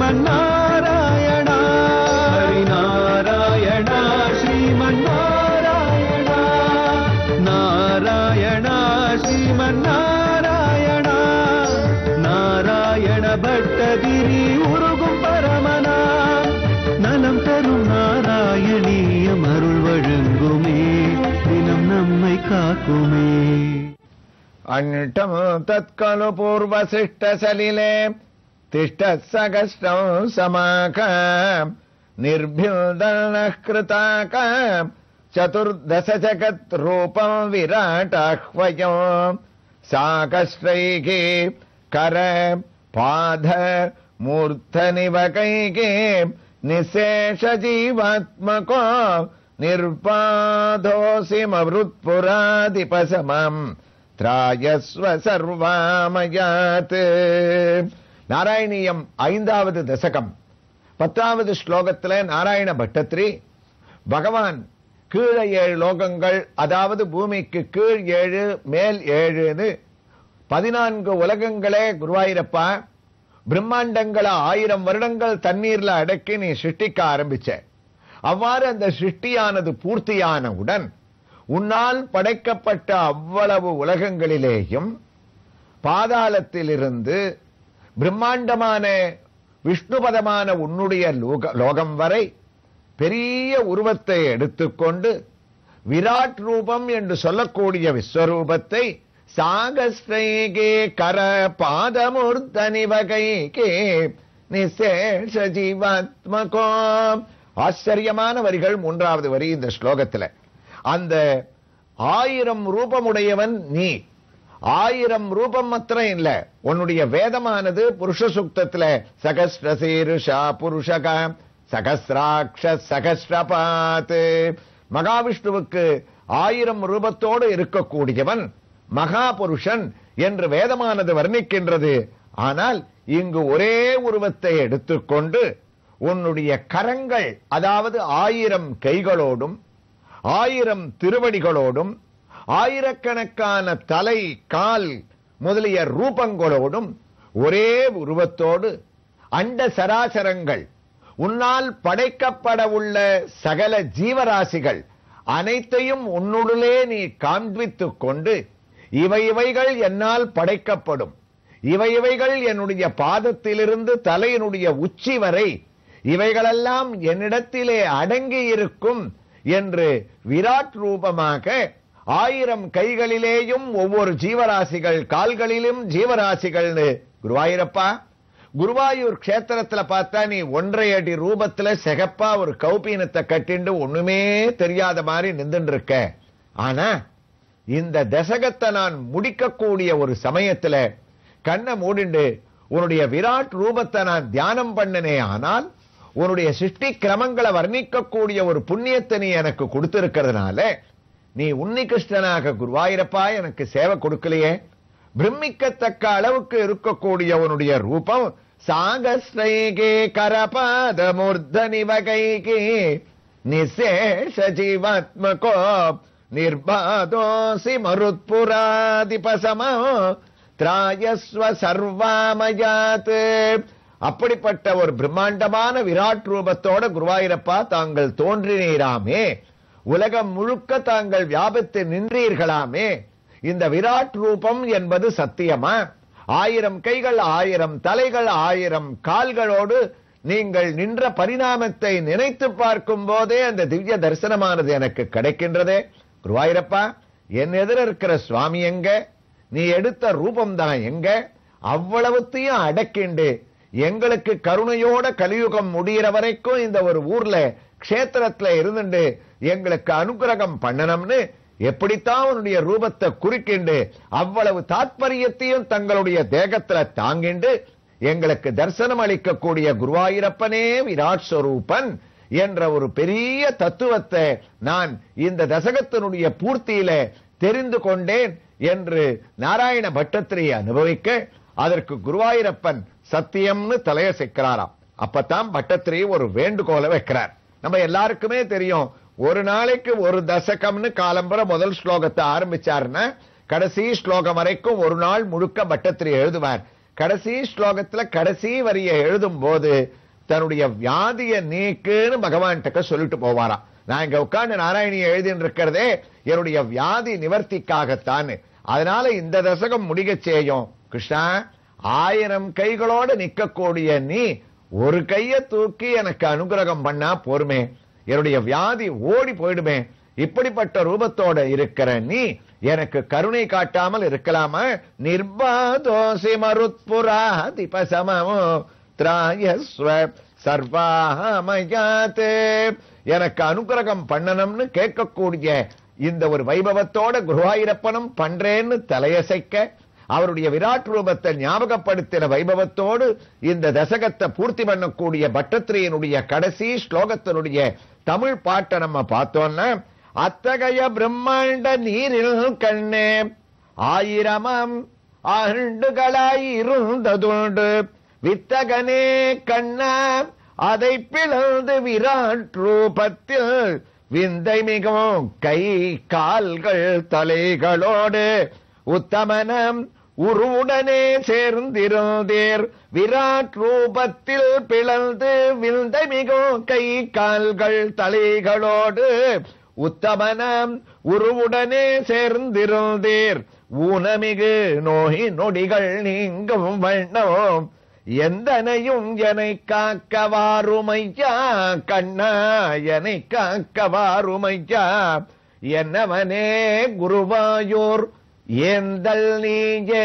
ஸ்ரீமன்னாராயணா ஹரிநாராயணா ஸ்ரீமன்னாராயணா நாராயணா ஸ்ரீமன்னாராயணா நாராயண பட்டதிரி உருகும் பரமனா நலம் தரும் நாராயணீயம் அருள் வழங்குமே தினம் நம்மை காக்குமே अण्टम् तत्खलु पूर्वशिष्टसलिले तिष्ठः सकष्टम् समाक निर्भ्युदनः कृताक चतुर्दश जगत् रूपम् विराटाह्वयम् साकष्टैके कर पाद मूर्धनिवकैके निशेषजीवात्मको निर्पादोऽसिमवृत्पुराधिपसमम् திராயஸ்வ சர்வாமயாத் நாராயணியம் ஐந்தாவது தசகம் பத்தாவது ஸ்லோகத்துல நாராயண பட்டத்ரி பகவான் கீழே ஏழு லோகங்கள் அதாவது பூமிக்கு கீழ் ஏழு மேல் ஏழுன்னு பதினான்கு உலகங்களே குருவாயிரப்பா பிரம்மாண்டங்களை ஆயிரம் வருடங்கள் தண்ணீர்ல அடக்கி நீ சிருஷ்டிக்க ஆரம்பிச்ச அவ்வாறு அந்த சிருஷ்டியானது பூர்த்தியானவுடன் உன்னால் படைக்கப்பட்ட அவ்வளவு உலகங்களிலேயும் பாதாளத்திலிருந்து பிரம்மாண்டமான விஷ்ணுபதமான உன்னுடைய லோக- லோகம் வரை பெரிய உருவத்தை எடுத்துக்கொண்டு விராட் ரூபம் என்று சொல்லக்கூடிய விஸ்வரூபத்தை சாகஸ்ரைகே கர பாதமூர்த்தனி வகைகே நிசேஷ ஜீவாத்மகோ ஆச்சரியமான வரிகள் மூன்றாவது வரி இந்த ஸ்லோகத்துல அந்த ஆயிரம் ரூபமுடையவன் நீ ஆயிரம் ரூபம் மாத்திரம் இல்ல உன்னுடைய வேதமானது புருஷ சுக்தத்துல சகஸ்ரசீருஷா புருஷக சகஸ்ராட்ச சகஸ்ரபாத் மகாவிஷ்ணுவுக்கு ஆயிரம் ரூபத்தோடு இருக்கக்கூடியவன் மகாபுருஷன் என்று வேதமானது வர்ணிக்கின்றது ஆனால் இங்கு ஒரே உருவத்தை எடுத்துக்கொண்டு உன்னுடைய கரங்கள் அதாவது ஆயிரம் கைகளோடும் ஆயிரம் திருவடிகளோடும் ஆயிரக்கணக்கான தலை கால் முதலிய ரூபங்களோடும் ஒரே உருவத்தோடு அண்ட சராசரங்கள் உன்னால் படைக்கப்பட உள்ள சகல ஜீவராசிகள் அனைத்தையும் உன்னுடலே நீ காண்பித்துக் கொண்டு இவை இவைகள் என்னால் படைக்கப்படும் இவை இவைகள் என்னுடைய பாதத்திலிருந்து தலையினுடைய உச்சி வரை இவைகளெல்லாம் என்னிடத்திலே அடங்கி இருக்கும் என்று விராட் ரூபமாக ஆயிரம் கைகளிலேயும் ஒவ்வொரு ஜீவராசிகள் கால்களிலும் ஜீவராசிகள்னு குருவாயூரப்பா குருவாயூர் க்ஷேத்திரத்துல பார்த்தா நீ ஒன்றை அடி ரூபத்துல சிகப்பா ஒரு கௌபீனத்தை கட்டிண்டு ஒண்ணுமே தெரியாத மாதிரி நின்றுட்டு இருக்க ஆனா இந்த தசகத்தை நான் முடிக்கக்கூடிய ஒரு சமயத்துல கண்ணை மூடிண்டு உன்னுடைய விராட் ரூபத்தை நான் தியானம் பண்ணனே ஆனால் உன்னுடைய சிருஷ்டி கிரமங்களை வர்ணிக்கக்கூடிய ஒரு புண்ணியத்தை நீ எனக்கு கொடுத்திருக்கிறதுனால நீ உன்னிகிருஷ்ணனாக குருவாயிரப்பா எனக்கு சேவை கொடுக்கலையே பிரமிக்கத்தக்க அளவுக்கு இருக்கக்கூடிய உன்னுடைய ரூபம் சாகஸ்ரைகே கரபாத மூர்தனி வகைகே நிசேஷ ஜீவாத்மகோ நிர்பாதோசி மருத்புராதிபசமோ திராயஸ்வ சர்வாமயாத் அப்படிப்பட்ட ஒரு பிரம்மாண்டமான விராட் ரூபத்தோட குருவாயிரப்பா தாங்கள் தோன்றினீராமே உலகம் முழுக்க தாங்கள் வியாபித்து நின்றீர்களாமே இந்த விராட் ரூபம் என்பது சத்தியமா ஆயிரம் கைகள் ஆயிரம் தலைகள் ஆயிரம் கால்களோடு நீங்கள் நின்ற பரிணாமத்தை நினைத்து பார்க்கும் போதே அந்த திவ்ய தரிசனமானது எனக்கு கிடைக்கின்றதே குருவாயிரப்பா என் எதிர இருக்கிற சுவாமி எங்க நீ எடுத்த ரூபம் தான் எங்க அவ்வளவுத்தையும் அடக்கிண்டு எங்களுக்கு கருணையோட கலியுகம் முடியிற வரைக்கும் இந்த ஒரு ஊர்ல க்ஷேத்திரத்துல இருந்துண்டு எங்களுக்கு அனுகிரகம் பண்ணணும்னு எப்படித்தான் உன்னுடைய ரூபத்தை குறுக்கிண்டு அவ்வளவு தாத்பரியத்தையும் தங்களுடைய தேகத்துல தாங்கிண்டு எங்களுக்கு தரிசனம் அளிக்கக்கூடிய குருவாயூரப்பனே விராட் ஸ்வரூபன் என்ற ஒரு பெரிய தத்துவத்தை நான் இந்த தசகத்தினுடைய பூர்த்தியில தெரிந்து கொண்டேன் என்று நாராயண பட்டத்திரி அனுபவிக்க அதற்கு குருவாயூரப்பன் சத்தியம்னு தலையசைக்கிறாராம் அப்பதான் பட்டத்திரி ஒரு வேண்டுகோளை வைக்கிறார் நம்ம எல்லாருக்குமே தெரியும் ஒரு நாளைக்கு ஒரு தசகம்னு காலம்பர முதல் ஸ்லோகத்தை ஆரம்பிச்சாருன்னா கடைசி ஸ்லோகம் வரைக்கும் ஒரு நாள் முழுக்க பட்டத்திரி எழுதுவார் கடைசி ஸ்லோகத்துல கடைசி வரியை எழுதும் போது தன்னுடைய வியாதிய நீக்குன்னு பகவான்கிட்ட சொல்லிட்டு போவாராம் நான் இங்க உட்கார்ந்து நாராயணியை எழுதின்னு இருக்கிறதே என்னுடைய வியாதி நிவர்த்திக்காகத்தான் அதனால இந்த தசகம் முடிக செய்யும் கிருஷ்ணா ஆயிரம் கைகளோட நிக்கக்கூடிய நீ ஒரு கைய தூக்கி எனக்கு அனுகிரகம் பண்ணா போருமே என்னுடைய வியாதி ஓடி போயிடுமே இப்படிப்பட்ட ரூபத்தோட இருக்கிற நீ எனக்கு கருணை காட்டாமல் இருக்கலாமா நிர்பாதோசி மருத்புரா திபசமோ திராயஸ்வ சர்வாமயாத்தே எனக்கு அனுகிரகம் பண்ணணும்னு கேட்கக்கூடிய இந்த ஒரு வைபவத்தோட குருவாயிரப்பனும் பண்றேன்னு தலையசைக்க அவருடைய விராட் ரூபத்தை ஞாபகப்படுத்தின வைபவத்தோடு இந்த தசகத்தை பூர்த்தி பண்ணக்கூடிய பட்டத்திரியனுடைய கடைசி ஸ்லோகத்தினுடைய தமிழ் பாட்டை நம்ம பார்த்தோம்னா அத்தகைய பிரம்மாண்ட நீரில் கண்ணே ஆயிரமாம் ஆண்டுகளாய் இருந்ததுண்டு வித்தகனே கண்ணா அதை பிளந்து விராட் ரூபத்தில் விந்தை மிகவும் கை கால்கள் தலைகளோடு உத்தமனம் உருவுடனே சேர்ந்திருந்தேர் விராட் ரூபத்தில் பிளந்து விந்தை மிகவும் கை கால்கள் தலைகளோடு உத்தமனம் உருவுடனே சேர்ந்திருந்தேர் ஊனமிகு நோய் நொடிகள் நீங்கும் வண்ணம் எந்தனையும் என்னை காக்கவாருமையா கண்ணா என்னை காக்கவாருமையா என்னவனே குருவாயூர் ஏந்தல் நீயே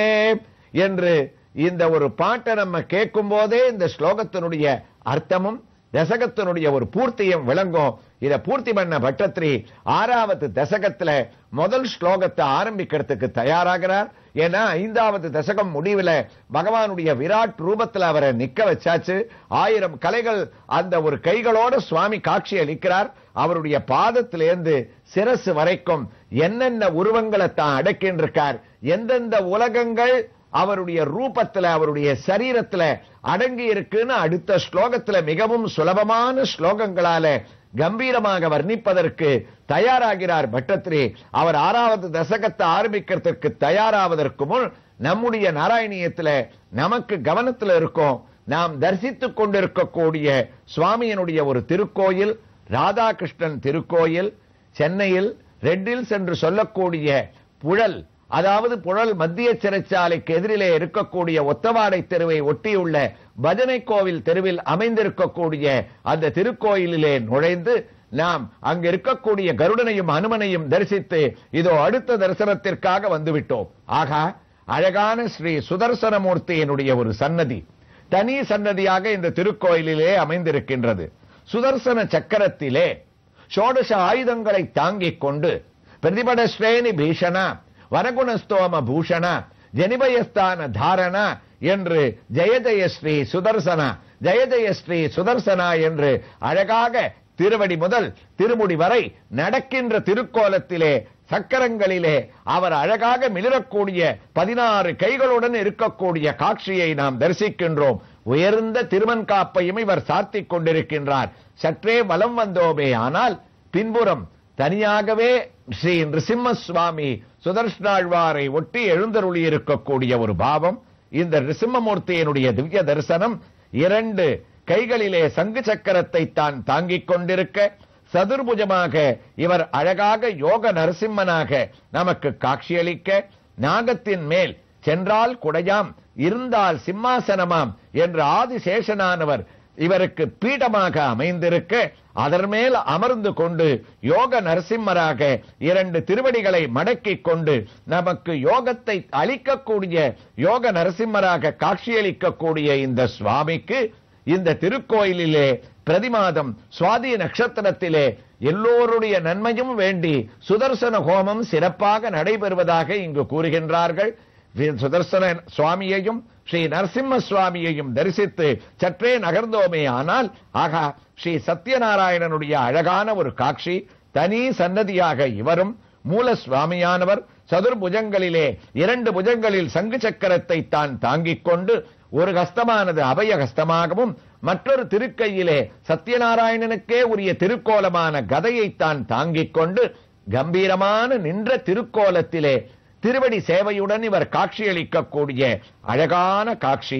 என்று இந்த ஒரு பாட்டை நம்ம கேட்கும் போதே இந்த ஸ்லோகத்தினுடைய அர்த்தமும் தசகத்தினுடைய ஒரு பூர்த்தியும் விளங்கும் இத பூர்த்தி பண்ண பட்டத்ரி ஆறாவது தசகத்துல முதல் ஸ்லோகத்தை ஆரம்பிக்கிறதுக்கு தயாராகிறார் ஏன்னா ஐந்தாவது தசகம் முடிவுல பகவானுடைய விராட் ரூபத்துல அவரை நிக்க வச்சாச்சு ஆயிரம் கலைகள் அந்த ஒரு கைகளோட சுவாமி காட்சி அளிக்கிறார் அவருடைய பாதத்திலிருந்து சிரசு வரைக்கும் என்னென்ன உருவங்களை தான் அடக்கின்றிருக்கார் எந்தெந்த உலகங்கள் அவருடைய ரூபத்துல அவருடைய சரீரத்துல அடங்கி இருக்குன்னு அடுத்த ஸ்லோகத்துல மிகவும் சுலபமான ஸ்லோகங்களால கம்பீரமாக வர்ணிப்பதற்கு தயாராகிறார் பட்டத்ரி அவர் ஆறாவது தசகத்தை ஆரம்பிக்கிறதுக்கு தயாராவதற்கு முன் நம்முடைய நாராயணியத்துல நமக்கு கவனத்துல இருக்கும் நாம் தரிசித்துக் கொண்டிருக்கக்கூடிய சுவாமியினுடைய ஒரு திருக்கோயில் ராதாகிருஷ்ணன் திருக்கோயில் சென்னையில் ரெட்டில்ஸ் என்று சொல்லக்கூடிய புழல் அதாவது புழல் மத்திய சிறைச்சாலைக்கு எதிரிலே இருக்கக்கூடிய ஒத்தவாடை தெருவை ஒட்டியுள்ள பஜனை கோவில் தெருவில் அமைந்திருக்கக்கூடிய அந்த திருக்கோயிலிலே நுழைந்து நாம் அங்க இருக்கக்கூடிய கருடனையும் அனுமனையும் தரிசித்து இதோ அடுத்த தரிசனத்திற்காக வந்துவிட்டோம் ஆகா அழகான ஸ்ரீ சுதர்சனமூர்த்தியினுடைய ஒரு சன்னதி தனி சன்னதியாக இந்த திருக்கோயிலிலே அமைந்திருக்கின்றது சுதர்சன சக்கரத்திலே ஷோடச ஆயுதங்களை தாங்கிக் கொண்டு பிரதிபட ஸ்ரேணி பீஷணா வரகுணஸ்தோம பூஷண ஜனிபயஸ்தான தாரண என்று ஜெய ஜெய ஸ்ரீ சுதர்சனா ஜெய ஜெய ஸ்ரீ சுதர்சனா என்று அழகாக திருவடி முதல் திருமுடி வரை நடக்கின்ற திருக்கோலத்திலே சக்கரங்களிலே அவர் அழகாக மிளிரக்கூடிய பதினாறு கைகளுடன் இருக்கக்கூடிய காட்சியை நாம் தரிசிக்கின்றோம் உயர்ந்த திருமன் காப்பையும் இவர் சாத்திக் கொண்டிருக்கின்றார் சற்றே வலம் வந்தோமே ஆனால் பின்புறம் தனியாகவே ஸ்ரீ நிருசிம்ம சுவாமி சுதர்ஷனாழ்வாரை ஒட்டி எழுந்தருளி இருக்கக்கூடிய ஒரு பாவம் இந்த நிருசிம்மமூர்த்தியினுடைய திவ்ய தரிசனம் இரண்டு கைகளிலே சங்கு சக்கரத்தை தான் தாங்கிக் கொண்டிருக்க சதுர்புஜமாக இவர் அழகாக யோக நரசிம்மனாக நமக்கு காட்சியளிக்க நாகத்தின் மேல் சென்றால் குடையாம் இருந்தால் சிம்மாசனமாம் என்று ஆதிசேஷனானவர் இவருக்கு பீடமாக அமைந்திருக்க அதன் மேல் அமர்ந்து கொண்டு யோக நரசிம்மராக இரண்டு திருவடிகளை மடக்கிக் கொண்டு நமக்கு யோகத்தை அளிக்கக்கூடிய யோக நரசிம்மராக காட்சியளிக்கக்கூடிய இந்த சுவாமிக்கு இந்த திருக்கோயிலிலே பிரதிமாதம் சுவாதி நட்சத்திரத்திலே எல்லோருடைய நன்மையும் வேண்டி சுதர்சன ஹோமம் சிறப்பாக நடைபெறுவதாக இங்கு கூறுகின்றார்கள் வி- சுதர்சன சுவாமியையும் ஸ்ரீ நரசிம்ம சுவாமியையும் தரிசித்து சற்றே நகர்ந்தோமே ஆனால் ஆகா ஸ்ரீ சத்யநாராயணனுடைய அழகான ஒரு காட்சி தனி சன்னதியாக இவரும் மூல சுவாமியானவர் சதுர்புஜங்களிலே இரண்டு புஜங்களில் சங்கு சக்கரத்தை தான் தாங்கிக் கொண்டு ஒரு ஹஸ்தமானது அபய ஹஸ்தமாகவும் மற்றொரு திருக்கையிலே சத்யநாராயணனுக்கே உரிய திருக்கோலமான கதையை தான் தாங்கிக் கொண்டு கம்பீரமான நின்ற திருக்கோலத்திலே திருவடி சேவையுடன் இவர் காட்சியளிக்கக்கூடிய அழகான காட்சி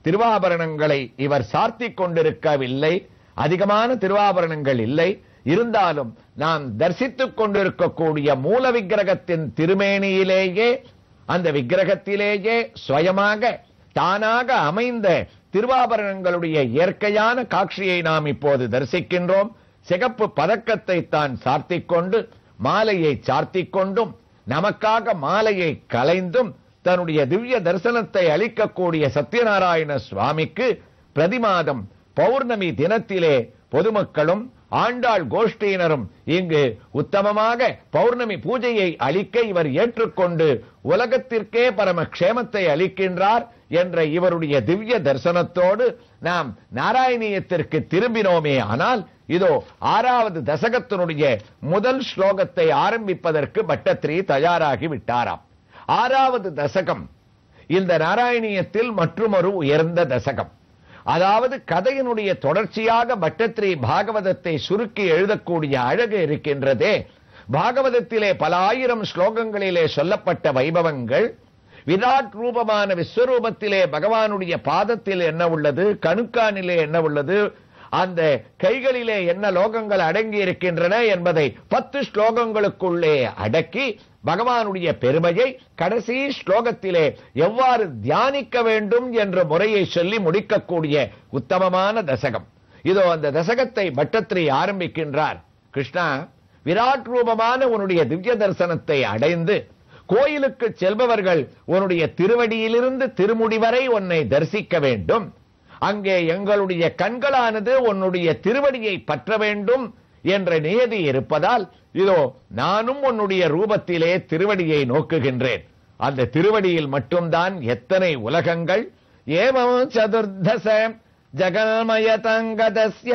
திருவாபரணங்களை இவர் சார்த்திக் கொண்டிருக்கவில்லை அதிகமான திருவாபரணங்கள் இல்லை இருந்தாலும் நாம் தரிசித்துக் கொண்டிருக்கக்கூடிய மூல விக்கிரகத்தின் திருமேனியிலேயே அந்த விக்கிரகத்திலேயே சுயமாக தானாக அமைந்த திருவாபரணங்களுடைய இயற்கையான காட்சியை நாம் இப்போது தரிசிக்கின்றோம் சிகப்பு பதக்கத்தை தான் சார்த்திக் கொண்டு மாலையை சார்த்திக் கொண்டும் நமக்காக மாலையை கலைந்தும் தன்னுடைய திவ்ய தரிசனத்தை அளிக்கக்கூடிய சத்யநாராயண சுவாமிக்கு பிரதிமாதம் பௌர்ணமி தினத்திலே பொதுமக்களும் ஆண்டாள் கோஷ்டியினரும் இங்கு உத்தமமாக பௌர்ணமி பூஜையை அளிக்க இவர் ஏற்றுக்கொண்டு உலகத்திற்கே பரம க்ஷேமத்தை அளிக்கின்றார் என்ற இவருடைய திவ்ய தரிசனத்தோடு நாம் நாராயணியத்திற்கு திரும்பினோமே ஆனால் இதோ ஆறாவது தசகத்தினுடைய முதல் ஸ்லோகத்தை ஆரம்பிப்பதற்கு பட்டத்திரி தயாராகி விட்டாராம் ஆறாவது தசகம் இந்த நாராயணியத்தில் மற்றுமொரு உயர்ந்த தசகம் அதாவது கதையினுடைய தொடர்ச்சியாக பட்டத்திரி பாகவதத்தை சுருக்கி எழுதக்கூடிய அழகு இருக்கின்றதே பாகவதத்திலே பல ஆயிரம் ஸ்லோகங்களிலே சொல்லப்பட்ட வைபவங்கள் விராட் ரூபமான விஸ்வரூபத்திலே பகவானுடைய பாதத்தில் என்ன உள்ளது கணுக்கானிலே என்ன உள்ளது அந்த கைகளிலே என்ன லோகங்கள் அடங்கி இருக்கின்றன என்பதை பத்து ஸ்லோகங்களுக்குள்ளே அடக்கி பகவானுடைய பெருமையை கடைசி ஸ்லோகத்திலே எவ்வாறு தியானிக்க வேண்டும் என்ற முறையை சொல்லி முடிக்கக்கூடிய உத்தமமான தசகம் இதோ அந்த தசகத்தை பட்டத்திரி ஆரம்பிக்கின்றார் கிருஷ்ணா விராட் ரூபமான உன்னுடைய திவ்ய தரிசனத்தை அடைந்து கோயிலுக்கு செல்பவர்கள் உன்னுடைய திருவடியிலிருந்து திருமுடி வரை உன்னை தரிசிக்க வேண்டும் அங்கே எங்களுடைய கண்களானது உன்னுடைய திருவடியை பற்ற வேண்டும் என்ற நியதி இருப்பதால் இதோ நானும் உன்னுடைய ரூபத்திலே திருவடியை நோக்குகின்றேன் அந்த திருவடியில் மட்டும்தான் எத்தனை உலகங்கள் ஏவம் சதுர்தச ஜகமயதங்கதஸ்ய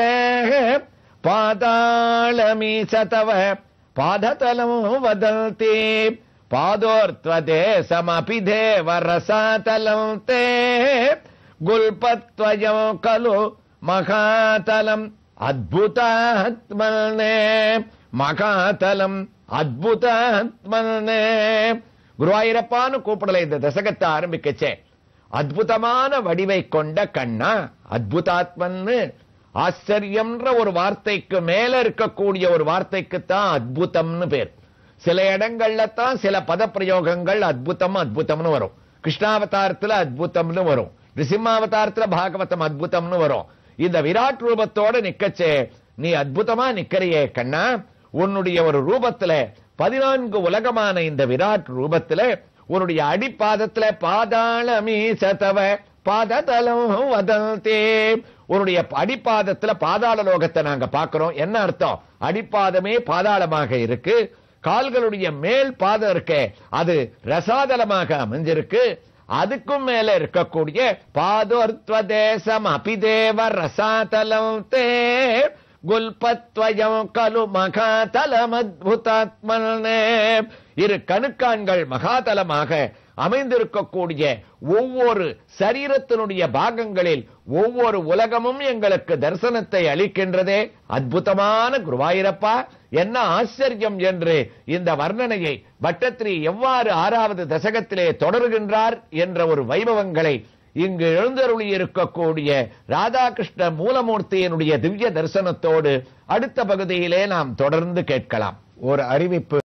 பாதாளமீசதவ பாததலம் வதந்தி பாதோர்த்வதேசமபி தேவ ரசாதலம் தே குல்பத்வயம் கலு மகாதலம் அத்புதாத்மனே மகாதலம் அத்புதாத்மனே குருவாயிரப்பான்னு கூப்பிடல இந்த தசகத்தை ஆரம்பிக்கச்சே அத்புதமான வடிவை கொண்ட கண்ணா அத்புதாத்மன்னு ஆச்சரியம்ன்ற ஒரு வார்த்தைக்கு மேல இருக்கக்கூடிய ஒரு வார்த்தைக்கு தான் அத்புதம்னு பேர் சில இடங்கள்ல தான் சில பதப்பிரயோகங்கள் அத்புதம் அத்புதம்னு வரும் கிருஷ்ணாவதாரத்துல அத்புதம்னு வரும் நிசிம்மாவதாரத்துல பாகவதம் அத்புதம்னு வரும் இந்த விராட் ரூபத்தோட நிக்கச்சே நீ அத்புதமா நிக்கிறையே கண்ணா உன்னுடைய ஒரு ரூபத்துல பதினான்கு உலகமான இந்த விராட் ரூபத்துல உன்னுடைய அடிப்பாதத்துல பாதாளமீ சதவ பாததலம் வதந்தே உன்னுடைய அடிப்பாதத்துல பாதாள லோகத்தை நாங்க பார்க்கிறோம் என்ன அர்த்தம் அடிப்பாதமே பாதாளமாக இருக்கு கால்களுடைய மேல் பாதம் இருக்கே அது ரசாதலமாக அமைஞ்சிருக்கு அதுக்கும் மேல இருக்கக்கூடிய பாதோர்த்வதேசம் அபிதேவ ரசாதலம் தே குல்பத்வயம் கலு மகாதலம் அத்புதாத்மனே இரு கணுக்கான்கள் மகாதலமாக அமைந்திருக்கக்கூடிய ஒவ்வொரு சரீரத்தினுடைய பாகங்களில் ஒவ்வொரு உலகமும் எங்களுக்கு தரிசனத்தை அளிக்கின்றதே அற்புதமான குருவாயிரப்பா என்ன ஆச்சரியம் என்று இந்த வர்ணனையை பட்டத்திரி எவ்வாறு ஆறாவது தசகத்திலே தொடருகின்றார் என்ற ஒரு வைபவங்களை இங்கு எழுந்தருளி இருக்கக்கூடிய ராதாகிருஷ்ண மூலமூர்த்தியினுடைய திவ்ய தரிசனத்தோடு அடுத்த பகுதியிலே நாம் தொடர்ந்து கேட்கலாம் ஒரு அறிவிப்பு